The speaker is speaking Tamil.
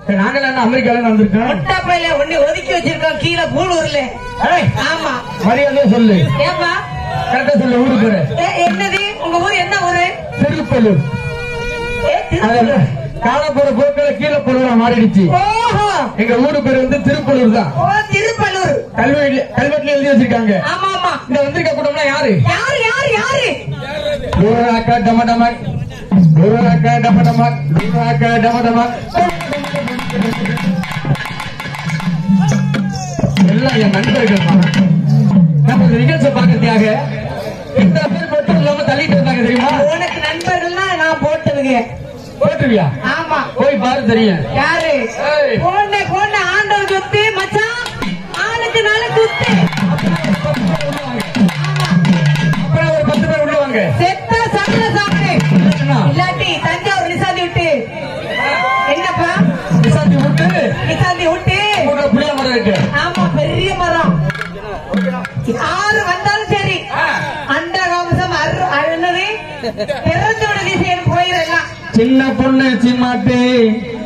நாங்கள் என்ன அமெரிக்கால இருந்து வந்திருக்கோம் முட்டப்பையில ஒண்ணு ஒதுக்கி வச்சிருக்கோம் கீழே பூலூர்ல ஏய், ஆமா மரியாதை சொல்லு ஏப்பா கரெக்டா சொல்லு ஊரு பேரு ஏ, என்னது உங்க ஊர் என்ன ஊரு திருப்பலூர் ஏ, அதுல திருப்பூர். காலப்புற போக்கில கீழே பொருளா மாறிடுச்சு ஓஹோ எங்க ஊரு பேர் வந்து திருப்பலூர் தான் ஓ திருப்பலூர் கல்வெட்டுல கல்வெட்டுல எழுதி வச்சிருக்காங்க ஆமா ஆமா இந்த வந்திருக்க கூட்டம்னா யாரு யாரு யாரு யாரு டூராக்கா டம டமக் டூராக்கா டம டமக் டூராக்கா டம டமக் எல்லாம் என் நண்பர்கள் தான். நம்ம இந்த நிகழ்ச்சியை பார்க்கறதுக்காக இத்தனை பேர் மட்டும் இல்லாம தள்ளிட்டு இருந்தாங்க தெரியுமா உனக்கு நண்பர்கள்னா நான் போட்டதுங்க போட்டுருவியா ஆமா போய் பாரு தெரியும் யாரு ஏய். போன போன ஆண்டவர் சொத்து மச்சான் ஆளுக்கு நாள குத்து அப்புறம் ஒரு பத்து பேர் உள்ள வாங்க செத்த சகல சாப்பிடு இல்லாட்டி தஞ்சாவூர் நிசாந்தி விட்டு என்னப்பா விசாரிச்சு விட்டு நிசாந்தி விட்டு உங்க புளிய மரம் இருக்கு ஆமா பெரிய மரம் யாரு வந்தாலும் சரி அந்த கவசம் அரு என்னது பிறந்தோட திசையன் போயிடலாம் சின்ன பொண்ணு சிம்மாட்டு